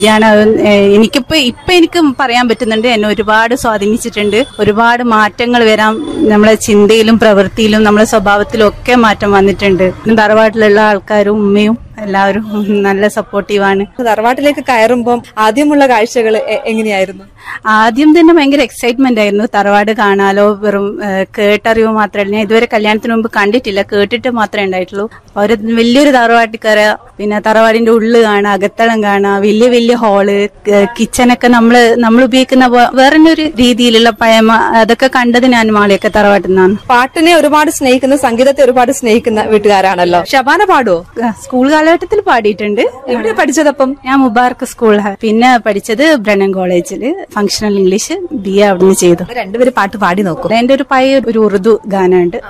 ഞാൻ എനിക്കിപ്പോ ഇപ്പൊ എനിക്ക് പറയാൻ പറ്റുന്നുണ്ട് എന്നെ ഒരുപാട് സ്വാധീനിച്ചിട്ടുണ്ട് ഒരുപാട് മാറ്റങ്ങൾ വരാൻ നമ്മളെ ചിന്തയിലും പ്രവൃത്തിയിലും നമ്മളെ സ്വഭാവത്തിലും ഒക്കെ മാറ്റം വന്നിട്ടുണ്ട് തറവാട്ടിലുള്ള ആൾക്കാരും ഉമ്മയും എല്ലാവരും നല്ല സപ്പോർട്ടീവാണ് തറവാട്ടിലേക്ക് കയറുമ്പം ആദ്യമുള്ള കാഴ്ചകൾ എങ്ങനെയായിരുന്നു ആദ്യം തന്നെ ഭയങ്കര എക്സൈറ്റ്മെന്റ് ആയിരുന്നു തറവാട് കാണാലോ വെറും ഏഹ്, കേട്ടറിവ് മാത്രമല്ല ഞാൻ ഇതുവരെ കല്യാണത്തിന് മുമ്പ് കണ്ടിട്ടില്ല കേട്ടിട്ട് മാത്രമേ ഉണ്ടായിട്ടുള്ളൂ അപ്പൊ ഒരു വലിയൊരു തറവാട്ടിൽ കയറുക പിന്നെ തറവാടിന്റെ ഉള്ളു കാണാം അകത്തളം കാണാം വലിയ വലിയ ഹാള് കിച്ചണൊക്കെ നമ്മള് നമ്മൾ ഉപയോഗിക്കുന്ന വേ- വേറെ ഒരു രീതിയിലുള്ള പഴമ അതൊക്കെ കണ്ടത് ഞാൻ മാളിയൊക്കെ തറവാട്ടിൽ നിന്നാണ് പാട്ടിനെ ഒരുപാട് സ്നേഹിക്കുന്ന സംഗീതത്തെ ഒരുപാട് സ്നേഹിക്കുന്ന വീട്ടുകാരാണല്ലോ ഷബാന പാടുവോ സ്കൂൾ കാലഘട്ടത്തിൽ പാടിയിട്ടുണ്ട് എവിടെ പഠിച്ചതപ്പം ഞാൻ മുബാർക്ക് സ്കൂൾ പിന്നെ പഠിച്ചത് ബ്രണ്ണൻ കോളേജിൽ ഫങ്ഷണൽ ഇംഗ്ലീഷ് ബി എ അവിടുന്ന് ചെയ്തു രണ്ടുപേരും പാട്ട് പാടി നോക്കും എന്റെ ഒരു പഴയ ഒരു ഉറുദു ഗാനമുണ്ട്